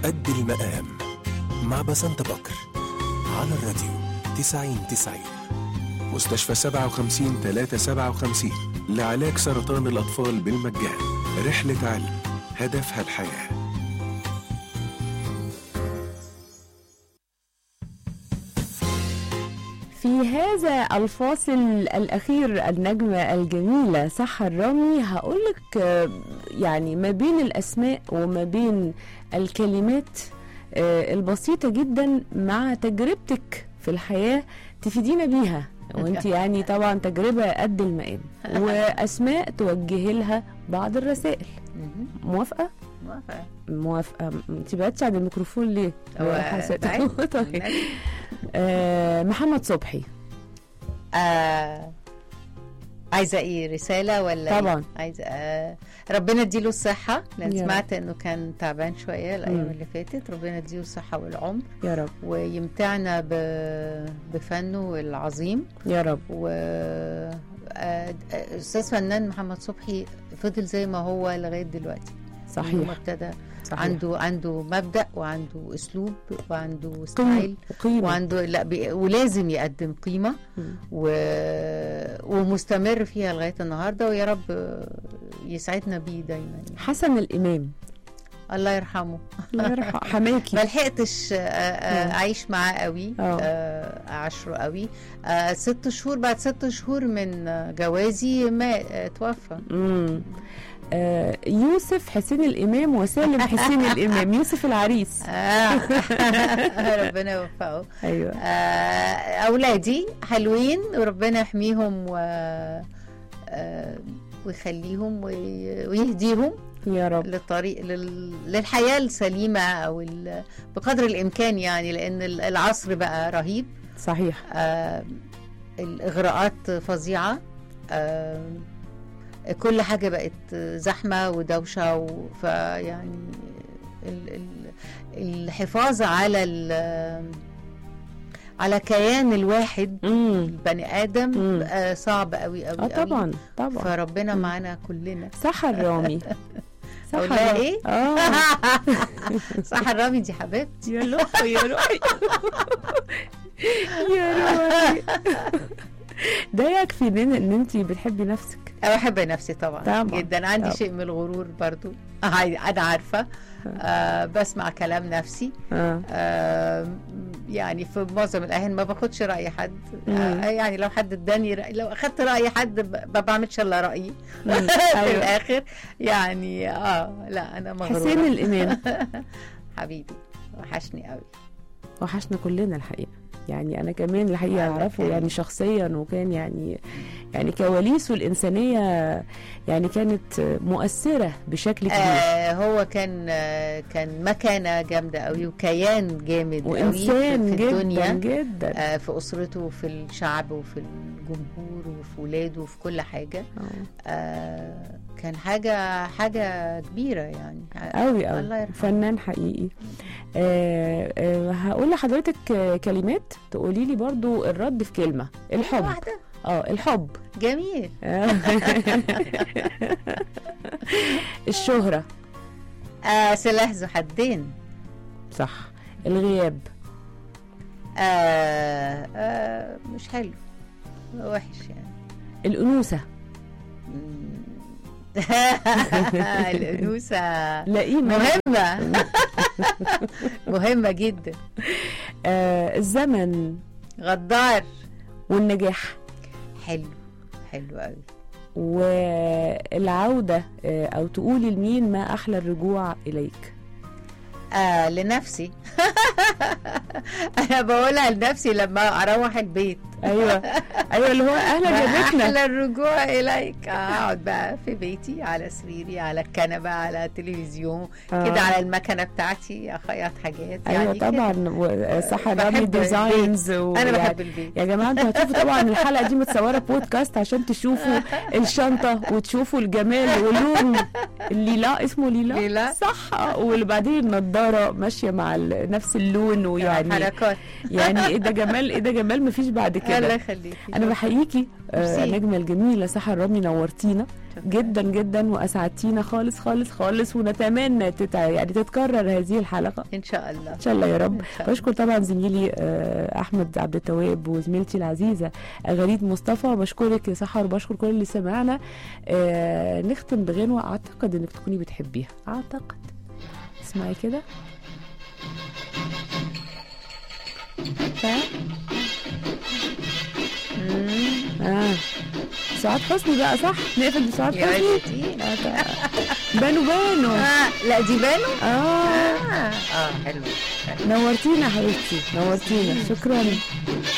قد المقام مع بسنت بكر على الراديو 90 90 مستشفى 57 357 لعلاج سرطان الأطفال بالمجان رحلة علم هدفها الحياه في هذا الفاصل الأخير النجمة الجميلة سحر رامي هقولك آه، يعني ما بين الأسماء وما بين الكلمات آه، البسيطة جدا مع تجربتك في الحياة تفيدينا بيها وانت يعني طبعا تجربة قد المقام وأسماء توجهي لها بعض الرسائل موافقة؟ موافقة. موافقة انت بعدتش عن الميكروفون ليه؟ هو حسيت- بعيد. طيب. آه، محمد صبحي آه عايزه ايه رساله ولا طبعا. إيه؟ عايزه آه ربنا يديله الصحه لان يا سمعت انه كان تعبان شويه الايام مم. اللي فاتت ربنا يديله الصحه والعمر يا رب ويمتعنا ب... بفنه العظيم يا رب و آه، استاذ فنان محمد صبحي فضل زي ما هو لغايه دلوقتي يوم ما صحيح ابتدى صحيح عنده عنده مبدا وعنده اسلوب وعنده قيمة ستايل قيمة وعنده لا بي... ولازم يقدم قيمه مم. و... ومستمر فيها لغايه النهارده ويا رب يسعدنا بيه دايما حسن الإمام الله يرحمه الله يرحمه حماكي ما لحقتش آه، آه، مم. اعيش معاه قوي آه. آه، اعاشره قوي آه، ست شهور بعد ست شهور من آه، جوازي ما آه، توفى مم. آه يوسف حسين الإمام وسالم حسين الإمام يوسف العريس آه. ربنا يوفقه أيوة آه، اولادي حلوين وربنا يحميهم و آه، ويخليهم وي- ويهديهم يا رب للطريق لل... للحياه السليمه او ال... بقدر الامكان يعني لان ال- العصر بقى رهيب صحيح آه الاغراءات فظيعه آه كل حاجه بقت زحمه ودوشه و... فيعني ال... ال... الحفاظ على ال... على كيان الواحد مم. البني ادم مم. بقى صعب قوي قوي اه طبعا طبعا فربنا مم. معانا كلنا سحر رامي أقول لها إيه؟ اه صح الرامي دي حبيبتي يا روحي يا روحي يا روحي ده يكفي ان ان انت بتحبي نفسك أنا بحب نفسي طبعا, طبعاً. جدا عندي طبعاً. شيء من الغرور برضو عادي، انا عارفه آه بسمع كلام نفسي اه آه يعني في معظم الاحيان ما باخدش راي حد مم. آه يعني لو حد اداني رأي لو اخدت راي حد ب- ما بعملش الا رايي مم. في أيوة. الاخر يعني اه لا انا مغروره حسين الامام حبيبي وحشني قوي وحشنا كلنا الحقيقه يعني انا كمان الحقيقه الله اعرفه يخليك. يعني شخصيا وكان يعني يعني كواليسه الانسانيه يعني كانت مؤثره بشكل كبير آه هو كان آه كان مكانه جامده قوي وكيان جامد قوي وانسان في, في جدا الدنيا جدا آه في اسرته وفي الشعب وفي الجمهور وفي ولاده وفي كل حاجه آه. آه كان حاجه حاجه كبيره يعني قوي قوي الله يرحمه. فنان حقيقي آه آه هقول لحضرتك آه، كلمات تقولي لي برضو الرد في كلمه الحب واحده اه الحب جميل آه. الشهره آه سلاح ذو حدين صح الغياب آه آه مش حلو وحش يعني الانوثه مم. الانوثه لئيمه مهمه مهمه جدا آه الزمن غدار والنجاح حلو حلو قوي والعوده آه او تقولي لمين ما احلى الرجوع اليك آه لنفسي انا بقولها لنفسي لما اروح البيت ايوه ايوه اللي هو اهلا ما جابتنا احلى الرجوع اليك اقعد بقى في بيتي على سريري على الكنبه على التلفزيون آه. كده على المكنه بتاعتي اخيط حاجات ايوه يعني كده. طبعا و- صح بحب رامي البيت. ديزاينز انا ويعني- بحب البيت يا جماعه انتوا هتشوفوا طبعا الحلقه دي متصوره بودكاست عشان تشوفوا الشنطه وتشوفوا الجمال واللون الليلا اسمه ليلا ليلا. صح آه، وبعدين النضاره ماشيه مع ال- نفس اللون ويعني حركات يعني ايه ده جمال ايه ده جمال مفيش بعد كده الله كده يخليكي انا بحييكي آه، ميرسي. النجمه الجميله سحر رامي نورتينا شكراً. جدا جدا واسعدتينا خالص خالص خالص ونتمنى تتع... يعني تتكرر هذه الحلقه ان شاء الله ان شاء الله يا رب إن شاء الله. بشكر طبعا زميلي آه، احمد عبد التواب وزميلتي العزيزه غريب مصطفى بشكرك يا سحر وبشكر كل اللي سمعنا آه، نختم بغنوه اعتقد انك تكوني بتحبيها اعتقد اسمعي كده ف... اه سعاد حسني بقى صح نقفل بسعاد يا حسني عزتي آه، ده- بانو بانو اه لا دي بانو اه اه اه حلو نورتينا يا حبيبتي نورتينا شكرا